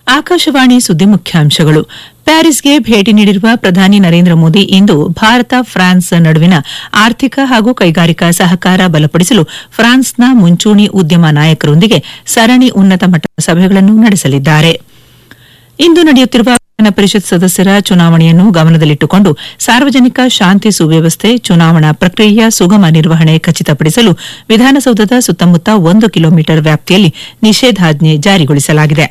ಆಕಾಶವಾಣಿ ಸುದ್ದಿ ಮುಖ್ಯಾಂಶಗಳು ಪ್ಯಾರಿಸ್ಗೆ ಭೇಟಿ ನೀಡಿರುವ ಪ್ರಧಾನಿ ನರೇಂದ್ರ ಮೋದಿ ಇಂದು ಭಾರತ ಫ್ರಾನ್ಸ್ ನಡುವಿನ ಆರ್ಥಿಕ ಹಾಗೂ ಕೈಗಾರಿಕಾ ಸಹಕಾರ ಬಲಪಡಿಸಲು ಫ್ರಾನ್ಸ್ನ ಮುಂಚೂಣಿ ಉದ್ಯಮ ನಾಯಕರೊಂದಿಗೆ ಸರಣಿ ಉನ್ನತ ಮಟ್ಟದ ಸಭೆಗಳನ್ನು ನಡೆಸಲಿದ್ದಾರೆ ಇಂದು ನಡೆಯುತ್ತಿರುವ ವಿಧಾನ ಪರಿಷತ್ ಸದಸ್ಯರ ಚುನಾವಣೆಯನ್ನು ಗಮನದಲ್ಲಿಟ್ಟುಕೊಂಡು ಸಾರ್ವಜನಿಕ ಶಾಂತಿ ಸುವ್ಯವಸ್ಥೆ ಚುನಾವಣಾ ಪ್ರಕ್ರಿಯೆಯ ಸುಗಮ ನಿರ್ವಹಣೆ ಖಚಿತಪಡಿಸಲು ವಿಧಾನಸೌಧದ ಸುತ್ತಮುತ್ತ ಒಂದು ಕಿಲೋಮೀಟರ್ ವ್ಯಾಪ್ತಿಯಲ್ಲಿ ನಿಷೇಧಾಜ್ಞೆ ಜಾರಿಗೊಳಿಸಲಾಗಿದೆ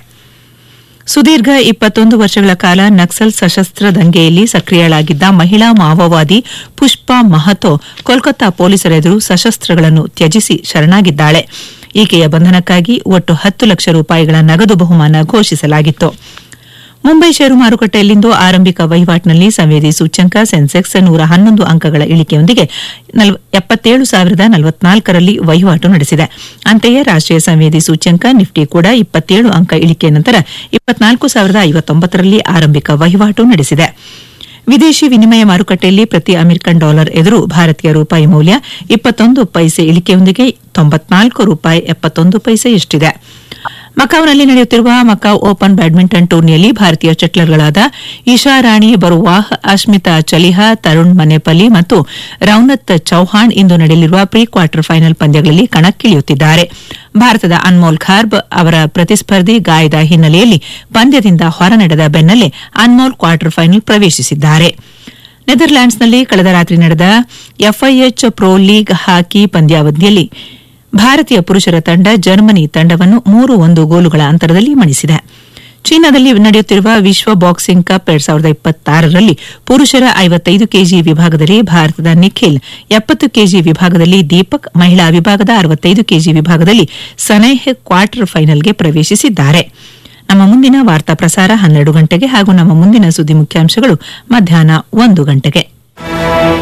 ಸುದೀರ್ಘ ಇಪ್ಪತ್ತೊಂದು ವರ್ಷಗಳ ಕಾಲ ನಕ್ಸಲ್ ಸಶಸ್ತ್ರ ದಂಗೆಯಲ್ಲಿ ಸಕ್ರಿಯಳಾಗಿದ್ದ ಮಹಿಳಾ ಮಾವೋವಾದಿ ಪುಷ್ಪಾ ಮಹತೋ ಕೋಲ್ಕತ್ತಾ ಪೊಲೀಸರ ಎದುರು ಸಶಸ್ತ್ರಗಳನ್ನು ತ್ಯಜಿಸಿ ಶರಣಾಗಿದ್ದಾಳೆ ಈಕೆಯ ಬಂಧನಕ್ಕಾಗಿ ಒಟ್ಟು ಹತ್ತು ಲಕ್ಷ ರೂಪಾಯಿಗಳ ನಗದು ಬಹುಮಾನ ಘೋಷಿಸಲಾಗಿತ್ತು ಮುಂಬೈ ಷೇರು ಮಾರುಕಟ್ಟೆಯಲ್ಲಿಂದು ಆರಂಭಿಕ ವಹಿವಾಟಿನಲ್ಲಿ ಸಂವೇದಿ ಸೂಚ್ಯಂಕ ಸೆನ್ಸೆಕ್ಸ್ ನೂರ ಹನ್ನೊಂದು ಅಂಕಗಳ ಇಳಿಕೆಯೊಂದಿಗೆ ಎಪ್ಪತ್ತೇಳು ಸಾವಿರದ ನಲವತ್ನಾಲ್ಕರಲ್ಲಿ ವಹಿವಾಟು ನಡೆಸಿದೆ ಅಂತೆಯೇ ರಾಷ್ಟೀಯ ಸಂವೇದಿ ಸೂಚ್ಯಂಕ ನಿಫ್ಟಿ ಕೂಡ ಇಪ್ಪತ್ತೇಳು ಅಂಕ ಇಳಿಕೆ ನಂತರ ಇಪ್ಪತ್ನಾಲ್ಕು ಸಾವಿರದ ಐವತ್ತೊಂಬತ್ತರಲ್ಲಿ ಆರಂಭಿಕ ವಹಿವಾಟು ನಡೆಸಿದೆ ವಿದೇಶಿ ವಿನಿಮಯ ಮಾರುಕಟ್ಟೆಯಲ್ಲಿ ಪ್ರತಿ ಅಮೆರಿಕನ್ ಡಾಲರ್ ಎದುರು ಭಾರತೀಯ ರೂಪಾಯಿ ಮೌಲ್ಯ ಇಪ್ಪತ್ತೊಂದು ಪೈಸೆ ಇಳಿಕೆಯೊಂದಿಗೆ ತೊಂಬತ್ನಾಲ್ಕು ರೂಪಾಯಿ ಎಪ್ಪತ್ತೊಂದು ಪೈಸೆಯಷ್ಟಿದೆ ಮಕಾವ್ನಲ್ಲಿ ನಡೆಯುತ್ತಿರುವ ಮಕಾವ್ ಓಪನ್ ಬ್ಯಾಡ್ಮಿಂಟನ್ ಟೂರ್ನಿಯಲ್ಲಿ ಭಾರತೀಯ ಶಟ್ಲರ್ಗಳಾದ ಇಶಾ ರಾಣಿ ಬರುವಾಹ್ ಅಶ್ಮಿತಾ ಚಲಿಹಾ ತರುಣ್ ಮನೆಪಲ್ಲಿ ಮತ್ತು ರೌನತ್ ಚೌಹಾಣ್ ಇಂದು ನಡೆಯಲಿರುವ ಪ್ರೀ ಕ್ವಾರ್ಟರ್ ಫೈನಲ್ ಪಂದ್ಯಗಳಲ್ಲಿ ಕಣಕ್ಕಿಳಿಯುತ್ತಿದ್ದಾರೆ ಭಾರತದ ಅನ್ಮೋಲ್ ಖಾರ್ಬ್ ಅವರ ಪ್ರತಿಸ್ಪರ್ಧಿ ಗಾಯದ ಹಿನ್ನೆಲೆಯಲ್ಲಿ ಪಂದ್ಯದಿಂದ ಹೊರನಡೆದ ಬೆನ್ನಲ್ಲೇ ಅನ್ಮೋಲ್ ಕ್ವಾರ್ಟರ್ ಫೈನಲ್ ಪ್ರವೇಶಿಸಿದ್ದಾರೆ ನೆದರ್ಲ್ಯಾಂಡ್ಸ್ನಲ್ಲಿ ಕಳೆದ ರಾತ್ರಿ ನಡೆದ ಎಫ್ಐಎಚ್ ಪ್ರೊ ಲೀಗ್ ಹಾಕಿ ಪಂದ್ಯಾವಧಿಯಲ್ಲಿ ಭಾರತೀಯ ಪುರುಷರ ತಂಡ ಜರ್ಮನಿ ತಂಡವನ್ನು ಮೂರು ಒಂದು ಗೋಲುಗಳ ಅಂತರದಲ್ಲಿ ಮಣಿಸಿದೆ ಚೀನಾದಲ್ಲಿ ನಡೆಯುತ್ತಿರುವ ವಿಶ್ವ ಬಾಕ್ಸಿಂಗ್ ಕಪ್ ಎರಡ್ ಸಾವಿರದ ಇಪ್ಪತ್ತಾರರಲ್ಲಿ ಪುರುಷರ ಐವತ್ತೈದು ಕೆಜಿ ವಿಭಾಗದಲ್ಲಿ ಭಾರತದ ನಿಖಿಲ್ ಎಪ್ಪತ್ತು ಕೆಜಿ ವಿಭಾಗದಲ್ಲಿ ದೀಪಕ್ ಮಹಿಳಾ ವಿಭಾಗದ ಅರವತ್ತೈದು ಕೆಜಿ ವಿಭಾಗದಲ್ಲಿ ಸನೇಹ್ ಕ್ವಾರ್ಟರ್ ಫೈನಲ್ಗೆ ಪ್ರವೇಶಿಸಿದ್ದಾರೆ ನಮ್ಮ ಮುಂದಿನ ವಾರ್ತಾ ಪ್ರಸಾರ ಹನ್ನೆರಡು ಗಂಟೆಗೆ ಹಾಗೂ ನಮ್ಮ ಮುಂದಿನ ಸುದ್ದಿ ಮುಖ್ಯಾಂಶಗಳು ಮಧ್ಯಾಹ್ನ ಒಂದು ಗಂಟೆಗೆ